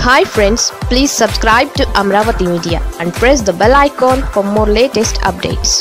hi friends please subscribe to Amaravati media and press the bell icon for more latest updates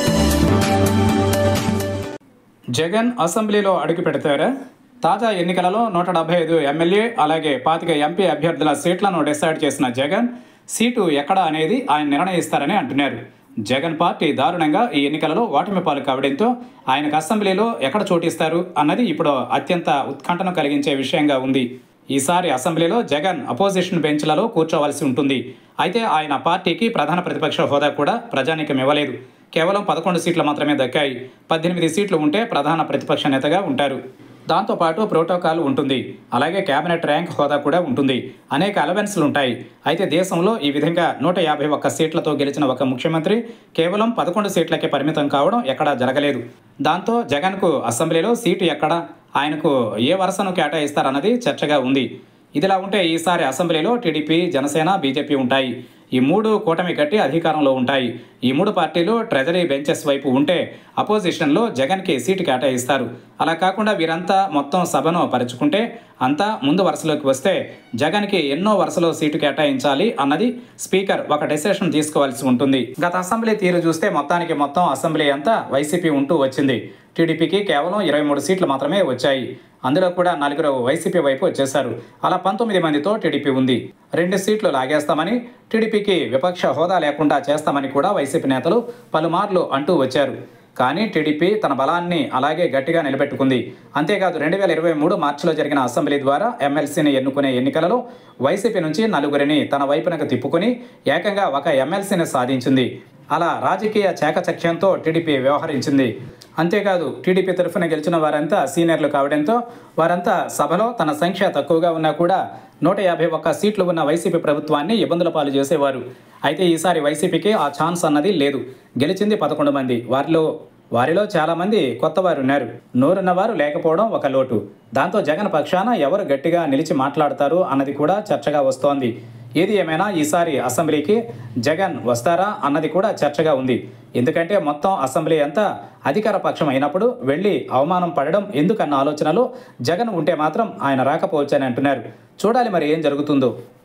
Jagan అసెంబ్లీలో అడుగు పెడతారా తాజా ఎన్నికలలో నూట డెబ్బై ఐదు ఎమ్మెల్యే అలాగే పాతిక ఎంపీ అభ్యర్థుల సీట్లను డిసైడ్ చేసిన జగన్ సీటు ఎక్కడ అనేది ఆయన నిర్ణయిస్తారని అంటున్నారు జగన్ పార్టీ దారుణంగా ఈ ఎన్నికలలో ఓటమి పాలు కావడంతో ఆయనకు అసెంబ్లీలో ఎక్కడ చోటిస్తారు అన్నది ఇప్పుడు అత్యంత ఉత్కంఠను కలిగించే విషయంగా ఉంది ఈసారి అసెంబ్లీలో జగన్ అపోజిషన్ బెంచ్లలో కూర్చోవలసి ఉంటుంది అయితే ఆయన పార్టీకి ప్రధాన ప్రతిపక్ష హోదా కూడా ప్రజానీకం ఇవ్వలేదు కేవలం పదకొండు సీట్లు మాత్రమే దక్కాయి పద్దెనిమిది సీట్లు ఉంటే ప్రధాన ప్రతిపక్ష నేతగా ఉంటారు దాంతోపాటు ప్రోటోకాల్ ఉంటుంది అలాగే కేబినెట్ ర్యాంక్ హోదా కూడా ఉంటుంది అనేక అలవెన్స్లు ఉంటాయి అయితే దేశంలో ఈ విధంగా నూట యాభై ఒక్క సీట్లతో గెలిచిన ఒక ముఖ్యమంత్రి కేవలం పదకొండు సీట్లకే పరిమితం కావడం ఎక్కడా జరగలేదు దాంతో జగన్కు అసెంబ్లీలో సీటు ఎక్కడ ఆయనకు ఏ వరుసను కేటాయిస్తారన్నది చర్చగా ఉంది ఇదిలా ఉంటే ఈసారి అసెంబ్లీలో టీడీపీ జనసేన బీజేపీ ఉంటాయి ఈ మూడు కూటమి కట్టి అధికారంలో ఉంటాయి ఈ మూడు పార్టీలు ట్రెజరీ బెంచెస్ వైపు ఉంటే అపోజిషన్లో జగన్కి సీటు కేటాయిస్తారు అలా కాకుండా వీరంతా మొత్తం సభను పరుచుకుంటే అంతా ముందు వరుసలోకి వస్తే జగన్కి ఎన్నో వరుసలో సీటు కేటాయించాలి అన్నది స్పీకర్ ఒక డెసిషన్ తీసుకోవాల్సి ఉంటుంది గత అసెంబ్లీ తీరు చూస్తే మొత్తానికి మొత్తం అసెంబ్లీ అంతా వైసీపీ ఉంటూ వచ్చింది టీడీపీకి కేవలం ఇరవై మూడు సీట్లు మాత్రమే వచ్చాయి అందులో కూడా నలుగురు వైసీపీ వైపు వచ్చేశారు అలా పంతొమ్మిది మందితో టీడీపీ ఉంది రెండు సీట్లు లాగేస్తామని టీడీపీకి విపక్ష హోదా లేకుండా చేస్తామని కూడా వైసీపీ నేతలు పలుమార్లు అంటూ వచ్చారు కానీ టీడీపీ తన బలాన్ని అలాగే గట్టిగా నిలబెట్టుకుంది అంతేకాదు రెండు వేల ఇరవై మూడు మార్చిలో జరిగిన అసెంబ్లీ ద్వారా ఎమ్మెల్సీని ఎన్నుకునే ఎన్నికలలో వైసీపీ నుంచి నలుగురిని తన వైపునకు తిప్పుకుని ఏకంగా ఒక ఎమ్మెల్సీని సాధించింది అలా రాజకీయ చాకచక్యంతో టీడీపీ వ్యవహరించింది అంతేకాదు టీడీపీ తరఫున గెలిచిన వారంతా సీనియర్లు కావడంతో వారంతా సభలో తన సంఖ్య తక్కువగా ఉన్నా కూడా నూట యాభై ఒక్క సీట్లు ఉన్న వైసీపీ ప్రభుత్వాన్ని ఇబ్బందుల పాలు చేసేవారు అయితే ఈసారి వైసీపీకి ఆ ఛాన్స్ అన్నది లేదు గెలిచింది పదకొండు మంది వారిలో వారిలో చాలామంది కొత్త వారు ఉన్నారు నోరున్నవారు లేకపోవడం ఒక లోటు దాంతో జగన్ పక్షాన ఎవరు గట్టిగా నిలిచి మాట్లాడతారు అన్నది కూడా చర్చగా వస్తోంది ఏది ఏమైనా ఈసారి అసెంబ్లీకి జగన్ వస్తారా అన్నది కూడా చర్చగా ఉంది ఎందుకంటే మొత్తం అసెంబ్లీ అంతా అధికార పక్షం అయినప్పుడు వెళ్ళి అవమానం పడడం ఎందుకన్న ఆలోచనలో జగన్ ఉంటే మాత్రం ఆయన రాకపోవచ్చని అంటున్నారు చూడాలి మరి ఏం జరుగుతుందో